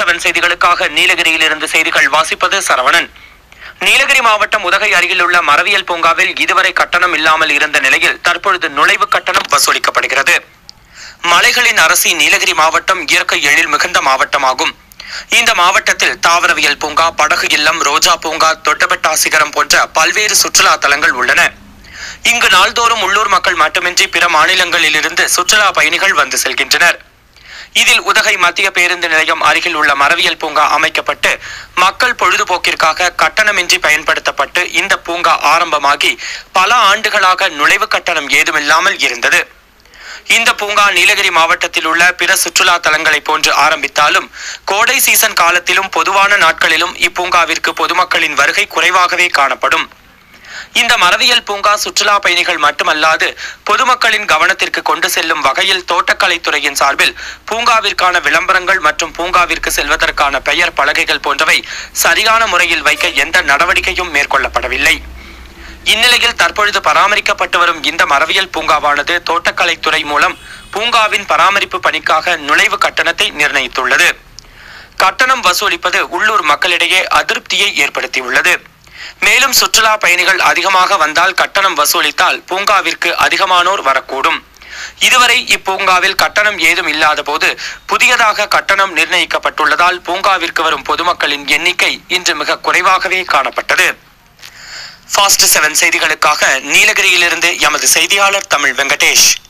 seven செய்திகளுக்காக நீலகிரியிலிருந்து செய்திகள் வாசிப்பது சரவணன் நீலகிரி மாவட்டம் உதகை அருகில் உள்ள மரவியல் பூங்காவில் இதுவரை கட்டணம் இல்லாமல் இருந்த நிலையில் தற்பொழுது நுழைவு கட்டணம் வசூலிக்கப்படுகிறது மலைகளின் அரசி நீலகிரி மாவட்டம் இயற்கை எழில் மிகுந்த மாவட்டமாகும் இந்த மாவட்டத்தில் தாவரவியல் பூங்கா படகு இல்லம் ரோஜா பூங்கா தொட்டபெட்டா சிகரம் போன்ற பல்வேறு சுற்றுலா தலங்கள் உள்ளன இங்கு நாள்தோறும் உள்ளூர் மக்கள் மட்டுமின்றி பிற மாநிலங்களிலிருந்து சுற்றுலா பயணிகள் வந்து செல்கின்றனர் இதில் உதகை மத்திய பேருந்து நிலையம் அருகில் உள்ள மரவியல் பூங்கா அமைக்கப்பட்டு மக்கள் பொழுதுபோக்கிற்காக கட்டணமின்றி பயன்படுத்தப்பட்டு இந்த பூங்கா ஆரம்பமாகி பல ஆண்டுகளாக நுழைவு கட்டணம் ஏதுமில்லாமல் இருந்தது இந்த பூங்கா நீலகிரி மாவட்டத்தில் உள்ள பிற சுற்றுலா தலங்களைப் போன்று ஆரம்பித்தாலும் கோடை சீசன் காலத்திலும் பொதுவான நாட்களிலும் இப்பூங்காவிற்கு பொதுமக்களின் வருகை குறைவாகவே காணப்படும் இந்த மரவியல் பூங்கா சுற்றுலா பயணிகள் மட்டுமல்லாது பொதுமக்களின் கவனத்திற்கு கொண்டு செல்லும் வகையில் தோட்டக்கலைத்துறையின் சார்பில் பூங்காவிற்கான விளம்பரங்கள் மற்றும் பூங்காவிற்கு செல்வதற்கான பெயர் பலகைகள் போன்றவை சரியான முறையில் வைக்க எந்த நடவடிக்கையும் மேற்கொள்ளப்படவில்லை இந்நிலையில் தற்பொழுது பராமரிக்கப்பட்டு வரும் இந்த மரவியல் பூங்காவானது தோட்டக்கலைத்துறை மூலம் பூங்காவின் பராமரிப்பு பணிக்காக நுழைவு கட்டணத்தை நிர்ணயித்துள்ளது கட்டணம் வசூலிப்பது உள்ளூர் மக்களிடையே அதிருப்தியை ஏற்படுத்தியுள்ளது மேலும் சுற்றுலா பயணிகள் அதிகமாக வந்தால் கட்டணம் வசூலித்தால் பூங்காவிற்கு அதிகமானோர் வரக்கூடும் இதுவரை இப்பூங்காவில் கட்டணம் ஏதும் இல்லாத போது புதியதாக கட்டணம் நிர்ணயிக்கப்பட்டுள்ளதால் பூங்காவிற்கு வரும் பொதுமக்களின் எண்ணிக்கை இன்று மிக குறைவாகவே காணப்பட்டது ஃபாஸ்ட் செவன் செய்திகளுக்காக நீலகிரியிலிருந்து எமது செய்தியாளர் தமிழ் வெங்கடேஷ்